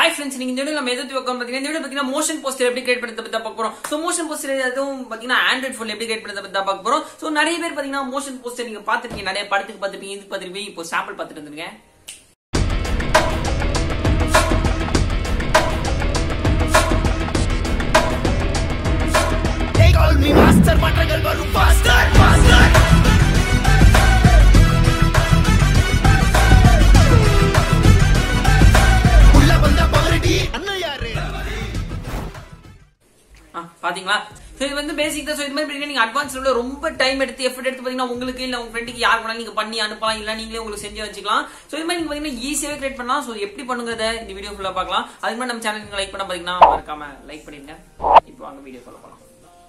hi friends நீங்க இந்த video நம்ம எதை பார்க்கணும் பாத்தீங்கன்னா இந்த வீடியோ பாத்தீங்கன்னா மோஷன் போஸ்டர் எப்படி கிரியேட் பண்றத பத்தி தான் பார்க்க போறோம் சோ மோஷன் போஸ்டர் அதுவும் பாத்தீங்கன்னா ஆண்ட்ராய்ட் ஃபோன் எப்படி கிரியேட் பண்றத பத்தி தான் பார்க்க போறோம் சோ நிறைய பேர் பாத்தீங்கன்னா மோஷன் போஸ்டர் நீங்க பாத்துருப்பீங்க நிறைய படத்துக்கு பாத்துருப்பீங்க இதுக்கு பாத்துருப்பீங்க இப்போ சாம்பிள் பாத்துட்டு வந்துருங்க They call me master மாற்றங்கள் வரும் faster faster உள்ள வந்த பகரடி அண்ணன் யாரு ஆ, பாத்தீங்களா சோ இது வந்து பேசிக் தான் சோ இது மாதிரி பாத்தீங்கன்னா நீங்க அட்வான்ஸ் உள்ள ரொம்ப டைம் எடுத்து எஃபர்ட் எடுத்து பாத்தீங்கன்னா உங்களுக்கு இல்ல உங்க ஃப்ரெண்டுக்கு யார் வேணாலும் நீங்க பண்ணி அனுப்பலாம் இல்ல நீங்களே உங்களுக்கு செஞ்சு வச்சுக்கலாம் சோ இது மாதிரி நீங்க பாத்தீங்கன்னா ஈஸியாவே கிரியேட் பண்ணலாம் சோ எப்படி பண்ணுங்கிறத இந்த வீடியோ ஃபுல்லா பார்க்கலாம் அதுக்கு முன்னாடி நம்ம சேனல் நீங்க லைக் பண்ண பாத்தீங்கன்னா மறக்காம லைக் பண்ணிருங்க இப்போ வாங்க வீடியோ ஃபாலோ பண்ணலாம்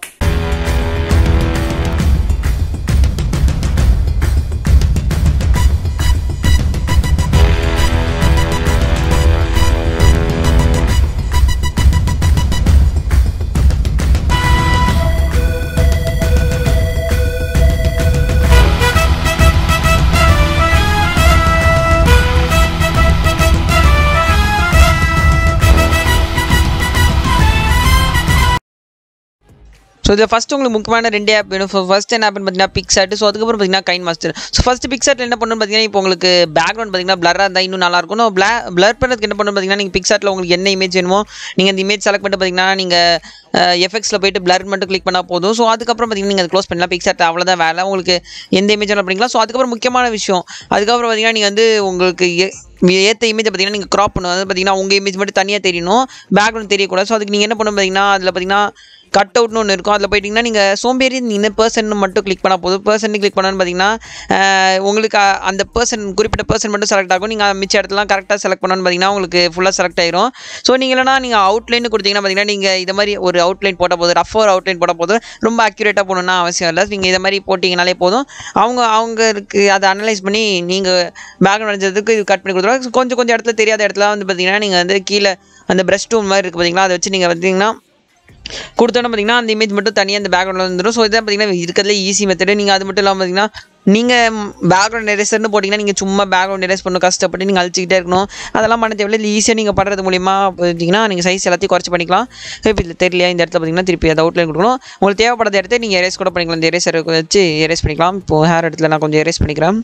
ஸோ இதில் ஃபஸ்ட் உங்களுக்கு முக்கியமான ரெண்டு ஆப் வேணும் ஃபர்ஸ்ட் என்ன ஆப்னு பார்த்தீங்கன்னா பிக்சாட் ஸோ அதுக்கப்புறம் பார்த்தீங்கன்னா கைன் மாஸ்டர் ஸோ ஃபஸ்ட் பிக்சாட்டில் என்ன பண்ணணும் பார்த்தீங்கன்னா இப்போ உங்களுக்கு பேக்ரவுண்ட் பார்த்தீங்கன்னா பிளராக இருந்தால் இன்னும் நல்லா இருக்கும் ப்ளா பிளர் பண்ணுறதுக்கு என்ன பண்ணணும் பார்த்தீங்கன்னா நீங்கள் பிக்சாட்டில் உங்களுக்கு என்ன இமேஜ் வேணுமோ நீங்கள் அந்த இமேஜ் செலக்ட் பண்ணிட்டு பார்த்தீங்கன்னா நீங்கள் எஃபெக்ட்ஸில் போயிட்டு பிளர் மட்டும் கிளிக் பண்ணால் போதும் ஸோ அதுக்கப்புறம் பார்த்தீங்கன்னா நீங்கள் க்ளோஸ் பண்ணலாம் பிக்சாட் அவ்வளோதான் வேலை உங்களுக்கு எந்த இமேஜ் வேணாலும் பண்ணிக்கலாம் ஸோ அதுக்கப்புறம் முக்கியமான விஷயம் அதுக்கப்புறம் பார்த்தீங்கன்னா நீங்கள் வந்து உங்களுக்கு ஏ- ஏற்ற இமேஜ் பார்த்தீங்கன்னா நீங்கள் க்ராப் பண்ணணும் அது பார்த்தீங்கன்னா உங்கள் இமேஜ் மட்டும் தனியாக தெரியணும் பேக்ரவுண்ட் தெரியக்கூடாது ஸோ அதுக்கு நீங்கள் என்ன பண்ணணும் பார்த்தீங்கன்னா அதில் பார்த்தீங்கன்னா கட் அவுட்னு ஒன்று இருக்கும் அதில் போயிட்டீங்கன்னா நீங்கள் சோம்பேறி நீங்கள் பர்சன் மட்டும் கிளிக் பண்ணால் போதும் பர்சன் கிளிக் பண்ணணும்னு பார்த்தீங்கன்னா அஹ், உங்களுக்கு அ- அந்த பர்சன் குறிப்பிட்ட பர்சன் மட்டும் செலக்ட் ஆகும் நீங்கள் மிச்ச இடத்துலாம் கரெக்டாக செலக்ட் பண்ணணும்னு பார்த்தீங்கன்னா உங்களுக்கு ஃபுல்லாக செலக்ட் ஆயிரும் ஸோ நீங்கள் இல்லைனா நீங்கள் அவுட்லைன் கொடுத்தீங்கன்னா பார்த்தீங்கன்னா நீங்கள் இதை மாதிரி ஒரு அவுட்லைன் போட்டால் போதும் ரஃப் ஒரு அவுட்லைன் போட்டால் போதும் ரொம்ப அக்யூரேட்டாக போகணுன்னா அவசியம் இல்லை நீங்கள் இதை மாதிரி போட்டிங்கனாலே போதும் அவங்க அவங்களுக்கு அதை அனலைஸ் பண்ணி நீங்கள் பேக்ரவுண்ட் அடிச்சதுக்கு இது கட் பண்ணி கொடுத்துருவாங்க கொஞ்சம் கொஞ்சம் இடத்துல தெரியாத இடத்துல வந்து பார்த்தீங்கன்னா நீங்கள் வந்து கீழே அந்த பிரஷ் டூல் மாதிரி இருக்குது பார்த்தீங்களா அதை வச்சு நீங்கள் பார்த்தீங்கன்னா கொடுத்தோன்னு பார்த்தீங்கன்னா அந்த இமேஜ் மட்டும் தனியாக அந்த பேக்ரவுண்டில் வந்துடும் ஸோ இதான் பார்த்தீங்கன்னா இருக்கிறதுல ஈஸி மெத்தடு நீங்கள் அது மட்டும் இல்லாமல் பார்த்தீங்கன்னா நீங்கள் பேக்ரவுண்ட் எரேசர்னு போட்டிங்கன்னா நீங்கள் சும்மா பேக்ரவுண்ட் எரேஸ் பண்ணணும் கஷ்டப்பட்டு நீங்கள் அழிச்சிக்கிட்டே இருக்கணும் அதெல்லாம் பண்ண தேவையில்ல இல்லை ஈஸியாக நீங்கள் பண்ணுறது மூலிமா பார்த்தீங்கன்னா நீங்கள் சைஸ் எல்லாத்தையும் குறைச்சி பண்ணிக்கலாம் இப்போ இதில் தெரியலையா இந்த இடத்துல பார்த்தீங்கன்னா திருப்பி அதை அவுட்லைன் கொடுக்கணும் உங்களுக்கு தேவைப்படாத இடத்த நீங்கள் எரேஸ் கூட பண்ணிக்கலாம் இந்த எரேசர் வச்சு எரேஸ் பண்ணிக்கலாம் இப்போது ஹேர் இடத்துல நான் கொஞ்சம் எரேஸ் பண்ணிக்கிறேன்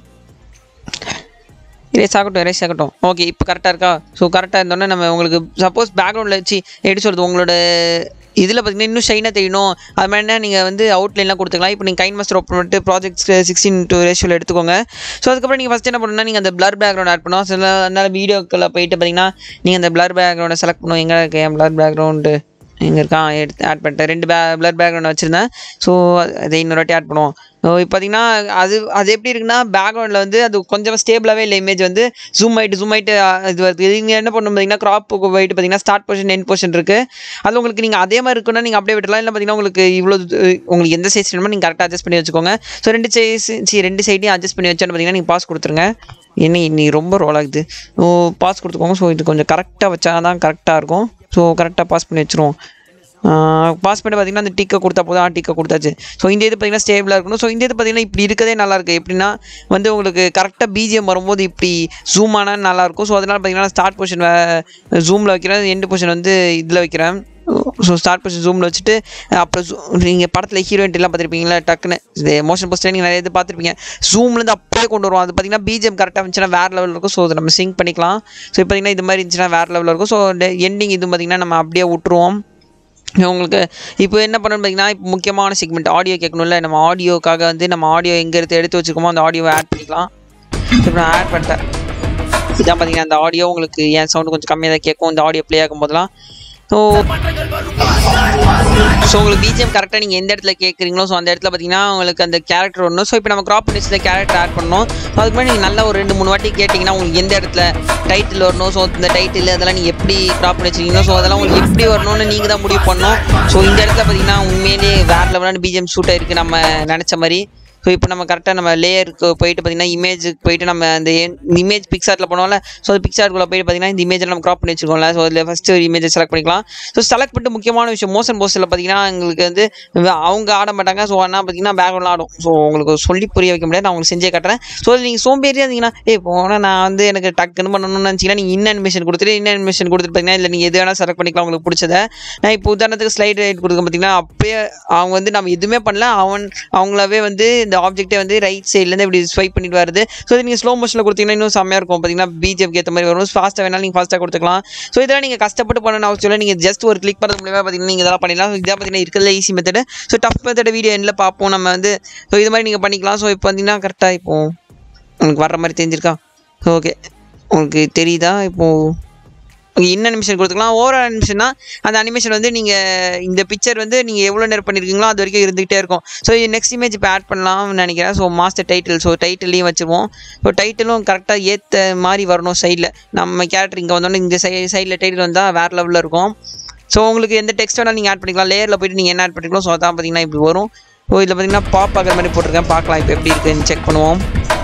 இரேஸ் ஆகட்டும் இரேஸ் ஆகட்டும் ஓகே இப்போ கரெக்டாக இருக்கா ஸோ கரெக்டாக இருந்தோன்னே நம்ம உங்களுக்கு சப்போஸ் பேக்ரவுண்டில் வச்சு எப்படி சொல்கிறது உங்களோட இதில் பார்த்தீங்கன்னா இன்னும் ஷைனாக தெரியணும் அது மாதிரினா நீங்கள் வந்து அவுட்லைன்லாம் கொடுத்துக்கலாம் இப்போ நீங்கள் கைன் மாஸ்டர் ஓப்பன் பண்ணிட்டு ப்ராஜெக்ட் சிக்ஸ்டீன் டூ ரேஷியோவில் எடுத்துக்கோங்க ஸோ அதுக்கப்புறம் நீங்கள் ஃபஸ்ட் என்ன பண்ணணும்னா நீங்கள் அந்த பிளர் பேக்ரவுண்ட் ஆட் பண்ணுவோம் சில அதனால வீடியோக்குள்ளே போயிட்டு பார்த்தீங்கன்னா நீங்கள் அந்த பிளர் பேக்ரவுண்டை செலக்ட் பண்ணுவோம் எங்கே இருக்கு என் பிளர் பேக்ரவுண்டு எங்கே இருக்கான் எடுத்து ஆட் பண்ணிட்டேன் ரெண்டு பே பிளர் பேக்ரவுண்ட் வச்சுருந்தேன் ஸோ அதை இன்னொரு வாட்டி ஆட் பண்ணுவோம் ஸோ இப்போ பார்த்தீங்கன்னா அது அது எப்படி இருக்குன்னா பேக்ரவுண்டில் வந்து அது கொஞ்சம் ஸ்டேபிளாகவே இல்லை இமேஜ் வந்து ஜூம் ஆயிட்டு ஜூம் ஆயிட்டு அஹ், இது வருது இது நீங்கள் என்ன பண்ணணும் பார்த்தீங்கன்னா க்ராப் போயிட்டு பார்த்தீங்கன்னா ஸ்டார்ட் பொசிஷன் என் பொசிஷன் இருக்குது அது உங்களுக்கு நீங்கள் அதே மாதிரி இருக்குன்னா நீங்கள் அப்படியே விட்டுலாம் இல்லை பார்த்தீங்கன்னா உங்களுக்கு இவ்வளோ இது- உங்களுக்கு எந்த சைஸ் வேணுமோ நீங்கள் கரெக்டாக அட்ஜஸ்ட் பண்ணி வச்சுக்கோங்க ஸோ ரெண்டு சைஸ் சி ரெண்டு சைடையும் அட்ஜஸ்ட் பண்ணி வச்சோன்னு பார்த்தீங்கன்னா நீங்கள் பாஸ் கொடுத்துருங்க என்ன இன்னி ரொம்ப ரோல் ஆகுது ஓ பாஸ் கொடுத்துக்கோங்க ஸோ இது கொஞ்சம் கரெக்டாக வச்சா தான் கரெக்டாக இருக்கும் ஸோ கரெக்டாக பாஸ் பண்ணி வச்சுருவோம் பாஸ் பண்ணி பார்த்தீங்கன்னா அந்த டிக்கை கொடுத்தா போதும் ஆ டிக்கை கொடுத்தாச்சு ஸோ இந்த இது பார்த்தீங்கன்னா ஸ்டேபிளாக இருக்கணும் ஸோ இந்த இது பார்த்தீங்கன்னா இப்படி இருக்கதே நல்லா இருக்கு எப்படின்னா வந்து உங்களுக்கு கரெக்டாக பிஜிஎம் வரும்போது இப்படி ஜூம் ஆனால் நல்லாயிருக்கும் ஸோ அதனால் பார்த்தீங்கன்னா ஸ்டார்ட் பொசிஷன் ஜூமில் வைக்கிறேன் எண்டு பொசிஷன் வந்து இதில் வைக்கிறேன் ஸோ ஸ்டார்ட் பொசிஷன் ஜூமில் வச்சுட்டு அப்புறம் நீங்கள் படத்தில் ஹீரோயின்லாம் பார்த்துருப்பீங்களா டக்குன்னு இது மோஷன் போஸ்டர் நீங்கள் நிறைய இது பார்த்துருப்பீங்க ஜூம்லேருந்து அப்படியே கொண்டு வருவோம் அது பார்த்தீங்கன்னா பிஜிஎம் கரெக்டாக இருந்துச்சுன்னா வேறு லெவலில் இருக்கும் ஸோ அதை நம்ம சிங்க் பண்ணிக்கலாம் ஸோ இப்போ பார்த்தீங்கன்னா இது மாதிரி இருந்துச்சுன்னா வேறு லெவலில் இருக்கும் ஸோ எண்டிங் இது பார்த்தீங்கன்னா நம்ம அப்படியே விட்டுருவோம் உங்களுக்கு இப்போ என்ன பண்ணணும் பார்த்தீங்கன்னா இப்போ முக்கியமான செக்மெண்ட் ஆடியோ கேட்கணும்ல நம்ம ஆடியோக்காக வந்து நம்ம ஆடியோ எங்கே எடுத்து எடுத்து வச்சுருக்கோமோ அந்த ஆடியோவை ஆட் பண்ணிக்கலாம் இப்போ நான் ஆட் பண்ணிட்டேன் இதான் பார்த்தீங்கன்னா அந்த ஆடியோ உங்களுக்கு என் சவுண்டு கொஞ்சம் கம்மியாக தான் கேட்கும் இந்த ஆடியோ ப்ளே ஆகும் போதெல்லாம் ஸோ ஸோ உங்களுக்கு பிஜிஎம் கரெக்டாக நீங்கள் எந்த இடத்துல கேட்குறீங்களோ ஸோ அந்த இடத்துல பார்த்தீங்கன்னா உங்களுக்கு அந்த கேரக்டர் வரணும் ஸோ இப்போ நம்ம க்ராப் பண்ணி வச்சு கேரக்டர் ஆட் பண்ணணும் ஸோ அதுக்கு முன்னாடி நீங்கள் நல்லா ஒரு ரெண்டு மூணு வாட்டி கேட்டிங்கன்னா உங்களுக்கு எந்த இடத்துல டைட்டில் வரணும் ஸோ இந்த டைட்டில் அதெல்லாம் நீங்கள் எப்படி க்ராப் பண்ணி வச்சிருக்கீங்களோ ஸோ அதெல்லாம் உங்களுக்கு எப்படி வரணும்னு நீங்கள் தான் முடிவு பண்ணணும் ஸோ இந்த இடத்துல பார்த்தீங்கன்னா உண்மையிலேயே வேறு லெவலான பிஜிஎம் சூட் ஆயிருக்கு நம்ம நினச்ச மாதிரி ஸோ இப்போ நம்ம கரெக்டாக நம்ம லேயருக்கு போயிட்டு பார்த்தீங்கன்னா இமேஜுக்கு போயிட்டு நம்ம அந்த இமேஜ் பிக்சார்ட்டில் போனோம்ல ஸோ அந்த பிக்சார்ட்குள்ளே போயிட்டு பார்த்தீங்கன்னா இந்த இமேஜில் நம்ம க்ராப் பண்ணி வச்சிருக்கோம்ல ஸோ அதில் ஃபஸ்ட்டு ஒரு இமேஜை செலக்ட் பண்ணிக்கலாம் ஸோ செலக்ட் பண்ணிட்டு முக்கியமான விஷயம் மோஷன் போஸ்டில் பார்த்தீங்கன்னா எங்களுக்கு வந்து அவங்க ஆட மாட்டாங்க ஸோ ஆனால் பார்த்தீங்கன்னா பேக்ரவுண்டில் ஆடும் ஸோ உங்களுக்கு சொல்லி புரிய வைக்க முடியாது நான் உங்களுக்கு செஞ்சே காட்டுறேன் ஸோ நீங்கள் சோம்பேறியாக இருந்தீங்கன்னா ஏ போனால் நான் வந்து எனக்கு டக்குன்னு பண்ணணும்னு நினச்சிங்கன்னா நீங்கள் இன் அனிமேஷன் கொடுத்துட்டு இன் அனிமேஷன் கொடுத்துட்டு பார்த்தீங்கன்னா இல்லை நீங்கள் எது வேணால் செலக்ட் பண்ணிக்கலாம் உங்களுக்கு பிடிச்சத நான் இப்போ உதாரணத்துக்கு ஸ்லைட் ரைட் கொடுக்க பார்த்தீங்கன்னா அப்பயே அவங்க வந்து நம்ம எதுவுமே பண்ணல அவன் அவங்களாவே வந்து இந்த ஆப்ஜெக்ட்டை வந்து ரைட் சைட்லேருந்து இப்படி ஸ்வைப் பண்ணிட்டு வருது ஸோ இது நீங்கள் ஸ்லோ மோஷனில் கொடுத்தீங்கன்னா இன்னும் செம்மையாக இருக்கும் பார்த்தீங்கன்னா பிஜிஎம்க்கு ஏற்ற மாதிரி வரும் ஃபாஸ்ட்டாக வேணாலும் நீங்கள் ஃபாஸ்ட்டாக கொடுத்துக்கலாம் ஸோ இதெல்லாம் நீங்கள் கஷ்டப்பட்டு பண்ணணும் அவசியம் இல்லை நீங்கள் ஜஸ்ட் ஒரு கிளிக் பண்ணுறது மூலியமாக பார்த்தீங்கன்னா நீங்கள் இதெல்லாம் பண்ணிடலாம் இதான் பார்த்தீங்கன்னா இருக்கிறதுல easy method so tough method video எண்ணில் பார்ப்போம் நம்ம வந்து ஸோ இது மாதிரி நீங்கள் பண்ணிக்கலாம் ஸோ இப்போ பார்த்தீங்கன்னா கரெக்டாக இப்போ உங்களுக்கு வர்ற மாதிரி தெரிஞ்சிருக்கா ஓகே உங்களுக்கு தெரியுதா இப்போது இன் அனிமேஷன் கொடுத்துக்கலாம் ஓவர் அனிமேஷன்னா அந்த அனிமேஷன் வந்து நீங்கள் இந்த பிக்சர் வந்து நீங்கள் எவ்வளோ நேரம் பண்ணியிருக்கீங்களோ அது வரைக்கும் இருந்துகிட்டே இருக்கும் ஸோ நெக்ஸ்ட் இமேஜ் இப்போ ஆட் பண்ணலாம்னு நினைக்கிறேன் ஸோ மாஸ்டர் டைட்டில் ஸோ டைட்டிலையும் வச்சுருவோம் ஸோ டைட்டிலும் கரெக்டாக ஏற்ற மாதிரி வரணும் சைடில் நம்ம கேரக்டர் இங்கே வந்தோடனே இந்த சை சைடில் டைட்டில் வந்தால் வேறு லெவலில் இருக்கும் ஸோ உங்களுக்கு எந்த டெக்ஸ்ட் வேணாலும் நீங்கள் ஆட் பண்ணிக்கலாம் லேயரில் போயிட்டு நீங்கள் என்ன ஆட் பண்ணிக்கலாம் ஸோ அதான் பார்த்தீங்கன்னா இப்படி வரும் ஸோ இதில் பார்த்தீங்கன்னா பாப் ஆகிற மாதிரி போட்டிருக்கேன் பார்க்கலாம் இப்போ எப்படி இருக்குன்னு செக் பண்ணுவோம்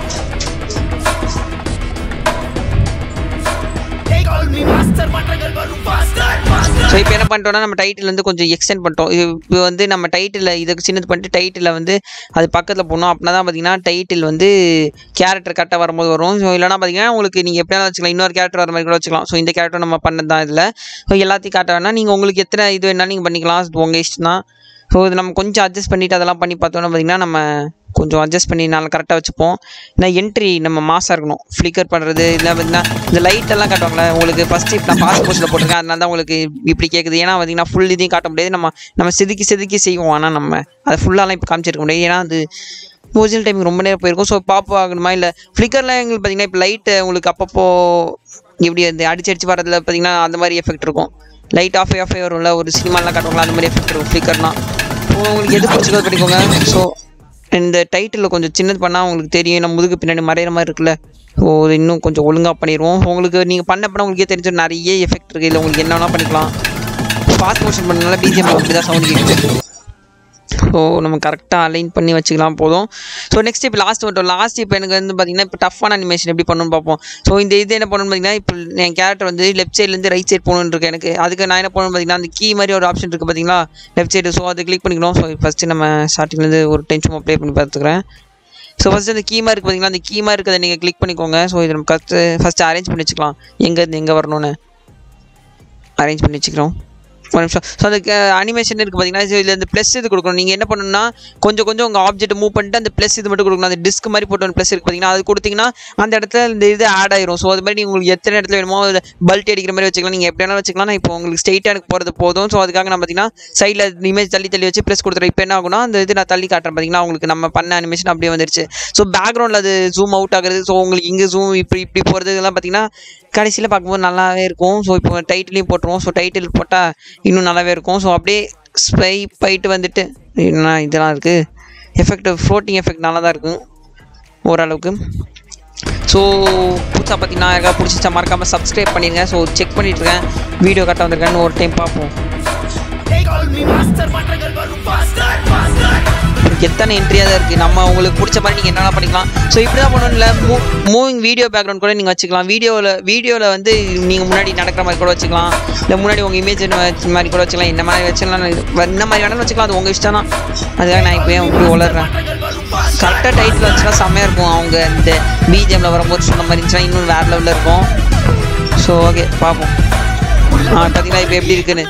They call me master மாற்றங்கள் வரும் faster faster ஸோ இப்போ என்ன பண்ணிட்டோம்னா நம்ம டைட்டில் வந்து கொஞ்சம் எக்ஸ்டெண்ட் பண்ணிட்டோம் இது இப்போ வந்து நம்ம டைட்டில் இதுக்கு சின்னது பண்ணிட்டு டைட்டில் வந்து அது பக்கத்தில் போகணும் அப்படின்னா தான் பார்த்தீங்கன்னா டைட்டில் வந்து கேரக்டர் கரெக்டாக வரும்போது வரும் ஸோ இல்லைனா பார்த்தீங்கன்னா உங்களுக்கு நீங்கள் எப்படியா வச்சுக்கலாம் இன்னொரு கேரக்டர் வர மாதிரி கூட வச்சுக்கலாம் ஸோ இந்த கேரக்டர் நம்ம பண்ணது தான் இதில் ஸோ எல்லாத்தையும் காட்ட வேணா நீங்கள் உங்களுக்கு எத்தனை இது வேணாலும் நீங்கள் பண்ணிக்கலாம் அது உங்கள் இஷ்டம் தான் ஸோ இது நம்ம கொஞ்சம் அட்ஜஸ்ட் பண்ணிவிட்டு அதெல்லாம் பண்ணி பார்த்தோம்னா பார்த்தீங்கன்னா நம்ம கொஞ்சம் அட்ஜஸ்ட் பண்ணி நல்லா கரெக்டாக வச்சுப்போம் ஏன்னா என்ட்ரி நம்ம மாசாக இருக்கணும் ஃப்ளிக்கர் பண்ணுறது இல்லை பார்த்தீங்கன்னா இந்த லைட் எல்லாம் காட்டுவாங்களே உங்களுக்கு ஃபஸ்ட்டு இப்போ நான் ஃபாஸ்ட் போஸ்ட்டில் போட்டிருக்கேன் அதனால தான் உங்களுக்கு இப்படி கேட்குது ஏன்னா பார்த்தீங்கன்னா ஃபுல் இதையும் காட்ட முடியாது நம்ம நம்ம செதுக்கி செதுக்கி செய்வோம் ஆனால் நம்ம அதை ஃபுல்லாலாம் இப்போ காமிச்சிருக்க முடியாது ஏன்னா அது ஒரிஜினல் டைம் ரொம்ப நேரம் போயிருக்கும் ஸோ பாப் ஆகணுமா இல்லை ஃப்ளிக்கர்லாம் எங்களுக்கு பார்த்தீங்கன்னா இப்போ லைட்டு உங்களுக்கு அப்பப்போ இப்படி அந்த அடிச்சு அடிச்சு வரதுல பார்த்தீங்கன்னா அந்த மாதிரி எஃபெக்ட் இருக்கும் லைட் ஆஃப் ஆஃப் வரும்ல ஒரு சினிமாலாம் காட்டுவாங்களா அந்த மாதிரி எஃபெக்ட் இருக்கும் ஃப்ளிக்கர்லாம் ஸோ உங்களுக்கு எது பிடிச்சிக்கோ பண்ணிக்கோங்க ஸோ இந்த டைட்டிலில் கொஞ்சம் சின்னது பண்ணால் உங்களுக்கு தெரியும் நம்ம முதுகு பின்னாடி மறையிற மாதிரி இருக்குல்ல ஸோ இது இன்னும் கொஞ்சம் ஒழுங்காக பண்ணிடுவோம் உங்களுக்கு நீங்கள் பண்ண பண்ண உங்களுக்கே தெரிஞ்சு நிறைய எஃபெக்ட் இருக்குது இல்லை உங்களுக்கு என்ன வேணால் பண்ணிக்கலாம் ஃபாஸ்ட் மோஷன் பண்ணனால பிஜிஎம் அப்படி தான் சவுண்ட் கேட்குது ஸோ நம்ம கரெக்டாக அலைன் பண்ணி வச்சுக்கலாம் போதும் ஸோ நெக்ஸ்ட் இப்போ லாஸ்ட் மட்டும் லாஸ்ட் இப்போ எனக்கு வந்து பார்த்தீங்கன்னா இப்போ டஃப்பான அனிமேஷன் எப்படி பண்ணணும்னு பார்ப்போம் ஸோ இந்த இது என்ன பண்ணணும்னு பார்த்தீங்கன்னா இப்போ என் கேரக்டர் வந்து லெஃப்ட் சைட்லேருந்து ரைட் சைடு போகணுன்னு இருக்கு எனக்கு அதுக்கு நான் என்ன பண்ணணும் பார்த்தீங்கன்னா அந்த கீ மாதிரி ஒரு ஆப்ஷன் இருக்குது பார்த்தீங்களா லெஃப்ட் சைடு ஸோ அதை கிளிக் பண்ணிக்கணும் ஸோ ஃபஸ்ட்டு நம்ம ஸ்டார்டிங்லேருந்து ஒரு டென் சும்மா ப்ளே பண்ணி பார்த்துக்கிறேன் ஸோ ஃபஸ்ட்டு அந்த கீமா இருக்குது பார்த்தீங்களா அந்த கீமா இருக்கிறத நீங்கள் கிளிக் பண்ணிக்கோங்க ஸோ இதை நம்ம ஃபஸ்ட்டு ஃபஸ்ட்டு அரேஞ்ச் பண்ணி வச்சுக்கலாம் எங்கேருந்து எங்கே வரணும்னு அரேஞ்ச் பண்ணி வச்சுக்கிறோம் ஒரு நிமிஷம் ஸோ அந்த அனிமேஷன் இருக்குது பார்த்தீங்கன்னா இதில் இந்த ப்ளஸ் இது கொடுக்கணும் நீங்கள் என்ன பண்ணணும்னா கொஞ்சம் கொஞ்சம் உங்கள் ஆப்ஜெக்ட் மூவ் பண்ணிட்டு அந்த ப்ளஸ் இது மட்டும் கொடுக்கணும் அந்த டிஸ்க் மாதிரி போட்டு ஒரு ப்ளஸ் இருக்குது பார்த்தீங்கன்னா அது கொடுத்தீங்கன்னா அந்த இடத்துல இந்த இது ஆட் ஆயிரும் ஸோ அது மாதிரி நீங்கள் உங்களுக்கு எத்தனை இடத்துல வேணுமோ அதில் பல்ட்டி அடிக்கிற மாதிரி வச்சுக்கலாம் நீங்கள் எப்படி வேணாலும் வச்சுக்கலாம் நான் இப்போ உங்களுக்கு ஸ்ட்ரெயிட்டாக எனக்கு போகிறது போதும் ஸோ அதுக்காக நான் பார்த்தீங்கன்னா சைடில் இமேஜ் தள்ளி தள்ளி வச்சு ப்ளஸ் கொடுத்துறேன் இப்போ என்ன ஆகும்னா அந்த இது நான் தள்ளி காட்டுறேன் பார்த்தீங்கன்னா உங்களுக்கு நம்ம பண்ண அனிமேஷன் அப்படியே வந்துருச்சு ஸோ பேக்ரவுண்டில் அது ஜூம் அவுட் ஆகுறது ஸோ உங்களுக்கு இங்கே ஜூம் இப்படி இப்படி போகிறது இதெல்லாம் பார்த்தீங்கன்னா கடைசியில் பார்க்கும்போது நல்லாவே இருக்கும் ஸோ இப்போ டைட்டிலையும் போட்டுருவோம் ஸோ டைட்டில் போட்டால் இன்னும் நல்லாவே இருக்கும் ஸோ அப்படியே ஸ்வைப் ஆயிட்டு வந்துட்டு என்ன இதெல்லாம் இருக்குது எஃபெக்ட் ஃப்ளோட்டிங் எஃபெக்ட் நல்லா தான் இருக்கும் ஓரளவுக்கு ஸோ புதுசாக பார்த்தீங்கன்னா யாருக்கா பிடிச்சிச்சா மறக்காமல் சப்ஸ்கிரைப் பண்ணிடுங்க ஸோ செக் பண்ணிட்டு இருக்கேன் வீடியோ கரெக்டாக வந்திருக்கேன்னு ஒரு டைம் பார்ப்போம் They call me master மாற்றங்கள் வரும் faster faster எத்தனை என்ட்ரியாக தான் இருக்குது நம்ம உங்களுக்கு பிடிச்ச மாதிரி நீங்கள் என்னென்ன பண்ணிக்கலாம் ஸோ இப்படி தான் பண்ணணும் இல்லை மூ மூவிங் வீடியோ பேக்ரவுண்ட் கூட நீங்கள் வச்சுக்கலாம் வீடியோவில் வீடியோவில் வந்து நீங்கள் முன்னாடி நடக்கிற மாதிரி கூட வச்சுக்கலாம் இல்லை முன்னாடி உங்கள் இமேஜ் மாதிரி கூட வச்சுக்கலாம் என்ன மாதிரி வச்சுக்கலாம் என்ன மாதிரி வேணாலும் வச்சுக்கலாம் அது உங்கள் இஷ்டம் தான் அதுக்காக நான் இப்போ இப்படி வளர்றேன் மாற்றங்கள் வரும் faster கரெக்டாக டைட்டில் வந்துச்சுன்னா செம்மையாக இருக்கும் அவங்க இந்த பிஜிஎம்மில் வரும்போது சொன்ன மாதிரி இருந்துச்சுன்னா இன்னும் வேறு லெவலில் இருக்கும் ஸோ ஓகே பார்ப்போம் ஆ பார்த்தீங்கன்னா இப்போ எப்படி இருக்குன்னு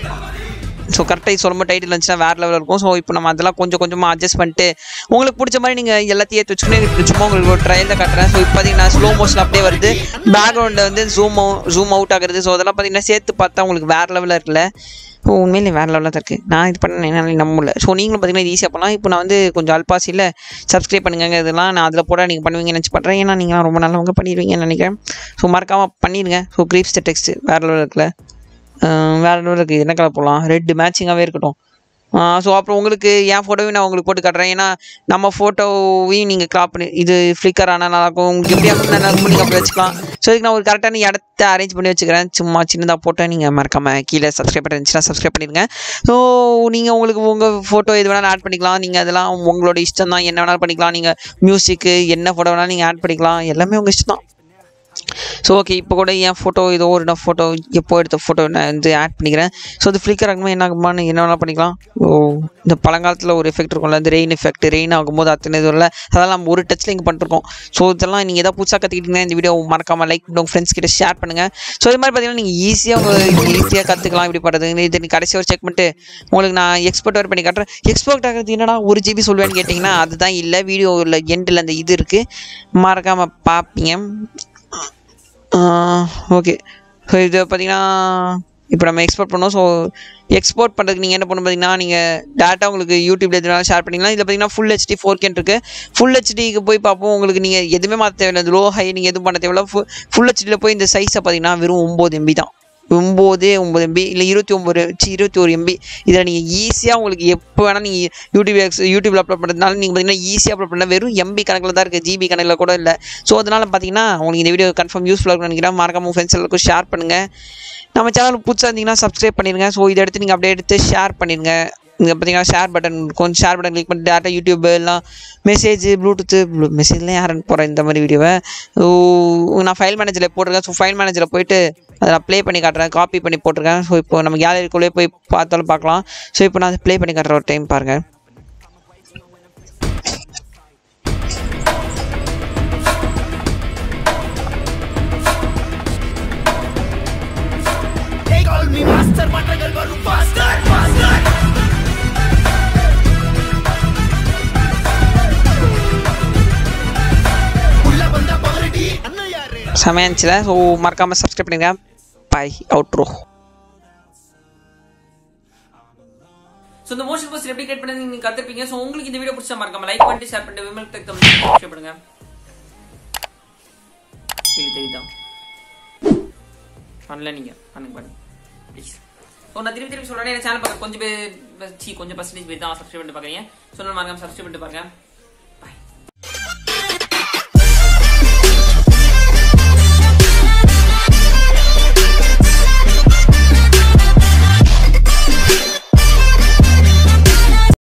ஸோ கரெக்டாக சொல்லும்போது டைட்டில் வந்துச்சுன்னா வேறு லெவலில் இருக்கும் ஸோ இப்போ நம்ம அதெல்லாம் கொஞ்சம் கொஞ்சமாக அட்ஜஸ்ட் பண்ணிட்டு உங்களுக்கு பிடிச்ச மாதிரி நீங்கள் எல்லாத்தையும் ஏற்றி வச்சுக்கணும் இப்போ சும்மா உங்களுக்கு ஒரு ட்ரையலில் காட்டுறேன் ஸோ இப்போ பார்த்தீங்கன்னா ஸ்லோ மோஷன் அப்படியே வருது பேக்ரவுண்டில் வந்து ஜூம் ஜூம் அவுட் ஆகுறது ஸோ அதெல்லாம் பார்த்தீங்கன்னா சேர்த்து பார்த்தா உங்களுக்கு வேறு லெவலில் இருக்குல்ல ஸோ உண்மையிலே வேறு லெவலில் தான் இருக்குது நான் இது பண்ண என்னால் நம்ப முடியல ஸோ நீங்களும் பார்த்தீங்கன்னா இது ஈஸியாக பண்ணலாம் இப்போ நான் வந்து கொஞ்சம் அல்பாசியில் சப்ஸ்கிரைப் பண்ணுங்க இதெல்லாம் நான் அதில் போட நீங்கள் பண்ணுவீங்கன்னு நினச்சி பண்ணுறேன் ஏன்னா நீங்கள் ரொம்ப நல்லவங்க பண்ணிடுவீங்கன்னு நினைக்கிறேன் ஸோ மறக்காமல் பண்ணிடுங்க ஸோ க்ரீப்ஸ் டெக்ஸ்ட் வேறு லெவலில் இருக்குல்ல வேறு லெவலில் இருக்குது என்ன கலர் போடலாம் ரெட் மேட்சிங்காகவே இருக்கட்டும் ஸோ அப்புறம் உங்களுக்கு என் ஃபோட்டோவையும் நான் உங்களுக்கு போட்டு காட்டுறேன் ஏன்னா நம்ம ஃபோட்டோவையும் நீங்கள் கிராப் பண்ணி இது ஃப்ளிக்கர் ஆனால் நல்லாயிருக்கும் உங்களுக்கு எப்படி அப்படி நல்லா இருக்கும் நீங்கள் அப்படி வச்சுக்கலாம் ஸோ இதுக்கு நான் ஒரு கரெக்டான இடத்த அரேஞ்ச் பண்ணி வச்சுக்கிறேன் சும்மா சின்னதாக போட்டோ நீங்கள் மறக்காமல் கீழே சப்ஸ்கிரைப் பண்ணி இருந்துச்சுன்னா சப்ஸ்கிரைப் பண்ணிடுங்க ஸோ நீங்கள் உங்களுக்கு உங்கள் ஃபோட்டோ எது வேணாலும் ஆட் பண்ணிக்கலாம் நீங்கள் அதெல்லாம் உங்களோட இஷ்டம் தான் என்ன வேணாலும் பண்ணிக்கலாம் நீங்கள் மியூசிக்கு என்ன ஃபோட்டோ வேணாலும் நீங்கள் ஆட் பண்ணிக்கலாம் எல்லாமே உங்கள் இஷ்டம் தான் ஸோ ஓகே இப்போ கூட என் ஃபோட்டோ ஏதோ ஒரு நான் ஃபோட்டோ எப்போ எடுத்த ஃபோட்டோ நான் வந்து ஆட் பண்ணிக்கிறேன் ஸோ அது ஃப்ளிக்கர் ஆகும்போது என்ன ஆகுமான்னு என்ன வேணால் பண்ணிக்கலாம் ஓ இந்த பழங்காலத்தில் ஒரு எஃபெக்ட் இருக்கும்ல இந்த ரெயின் எஃபெக்ட் ரெயின் ஆகும்போது அத்தனை இது இல்லை அதெல்லாம் நம்ம ஒரு டச்சில் இங்கே பண்ணிருக்கோம் ஸோ இதெல்லாம் நீங்கள் எதாவது புதுசாக கற்றுக்கிட்டீங்கன்னா இந்த வீடியோ மறக்காமல் லைக் பண்ணி உங்கள் ஃப்ரெண்ட்ஸ் கிட்ட ஷேர் பண்ணுங்கள் ஸோ இது மாதிரி பார்த்தீங்கன்னா நீங்கள் ஈஸியாக உங்கள் ஈஸியாக கற்றுக்கலாம் இப்படி பண்ணுறது இது நீ கடைசி ஒரு செக் பண்ணிட்டு உங்களுக்கு நான் எக்ஸ்போர்ட் வரை பண்ணி காட்டுறேன் எக்ஸ்போர்ட் ஆகிறது என்னடா ஒரு ஜிபி சொல்லுவேன்னு கேட்டிங்கன்னா அதுதான் இல்லை வீடியோவில் எண்டில் அந்த இது இருக்குது மறக்காமல் பார்ப்பீங்க ஓகே ஸோ இது பார்த்தீங்கன்னா இப்போ நம்ம எக்ஸ்போர்ட் பண்ணோம் ஸோ எக்ஸ்போர்ட் பண்ணுறதுக்கு நீங்கள் என்ன பண்ணணும் பார்த்தீங்கன்னா நீங்கள் டேட்டா உங்களுக்கு யூடியூப்ல எதுனாலும் ஷேர் பண்ணிக்கலாம் இதில் பார்த்தீங்கன்னா ஃபுல் ஹெச்டி ஃபோர் கேன் இருக்குது ஃபுல் ஹெச்டிக்கு போய் பார்ப்போம் உங்களுக்கு நீங்கள் எதுவுமே மாற்ற தேவையில்லை லோ ஹை நீங்கள் எதுவும் பண்ண தேவையில்ல ஃபுல் ஃபுல் ஹெச்டியில் போய் இந்த சைஸை பார்த்தீங்கன்னா வெறும் ஒம்பது எம்பி தான் ஒம்பது ஒம்பது எம்பி இல்லை இருபத்தி ஒம்பது சி இருபத்தி ஒரு எம்பி இதில் நீங்கள் ஈஸியாக உங்களுக்கு எப்போ வேணால் நீங்கள் யூடியூப் எக்ஸ் யூடியூப்ல அப்லோட் பண்ணுறதுனால நீங்கள் பார்த்தீங்கன்னா ஈஸியாக அப்லோட் பண்ணலாம் வெறும் எம்பி கணக்கில் தான் இருக்குது ஜிபி கணக்கில் கூட இல்லை ஸோ அதனால் பார்த்தீங்கன்னா உங்களுக்கு இந்த வீடியோ கன்ஃபார்ம் யூஸ்ஃபுல்லாக இருக்கும்னு நினைக்கிறேன் மறக்காம உங்கள் ஃப்ரெண்ட்ஸ் எல்லாருக்கும் ஷேர் பண்ணுங்கள் நம்ம சேனல் புதுசாக இருந்தீங்கன்னா சப்ஸ்கிரைப் பண்ணிடுங்க ஸோ இதை எடுத்து நீங்கள் அப்படியே எடுத்து ஷேர் பண்ணிடுங்க இங்கே பார்த்தீங்கன்னா ஷேர் பட்டன் கொஞ்சம் ஷேர் பட்டன் கிளிக் பண்ணி டேட்டா யூடியூப் எல்லாம் மெசேஜ் ப்ளூடூத்து மெசேஜ்லாம் யாருன்னு போகிறேன் இந்த மாதிரி வீடியோவை ஸோ நான் ஃபைல் மேனேஜரில் போட்டிருக்கேன் ஸோ ஃபைல் மேனேஜரில் போயிட்டு அதை நான் ப்ளே பண்ணி காட்டுறேன் காப்பி பண்ணி போட்டிருக்கேன் ஸோ இப்போ நம்ம கேலரிக்குள்ளே போய் பார்த்தாலும் பார்க்கலாம் ஸோ இப்போ நான் அதை ப்ளே பண்ணி காட்டுறேன் ஒரு டைம் பாருங்கள் They call me master மாற்றங்கள் வரும் faster faster உள்ள வந்த பாருடி அண்ணன் யாரு செமையாச்சுல ஸோ மறக்காமல் சப்ஸ்கிரைப் பண்ணிடுங்க பாய் அவுட்ரோ ஸோ இந்த மோஷன் போஸ்ட் எப்படி கிரியேட் பண்ணி நீங்க கத்துப்பீங்க ஸோ உங்களுக்கு இந்த வீடியோ பிடிச்சா மறக்காம லைக் பண்ணிட்டு ஷேர் பண்ணிட்டு விமல் டெக் தமிழ் சப்ஸ்கிரைப் பண்ணுங்க இது தெரியுதா பண்ணல நீங்க பண்ணுங்க பண்ணுங்க ப்ளீஸ் ஸோ நான் திருப்பி திருப்பி சொல்றேன் என் சேனல் பார்க்க கொஞ்சம் பேர் சீ கொஞ்சம் பர்சன்டேஜ் பேர் தான் சப்ஸ்கிரைப் பண்ணிட்டு பாக்குறீங்க ஸோ நான் மறக்காம சப்ஸ்கிரைப் பண்ணிட்டு பாருங்க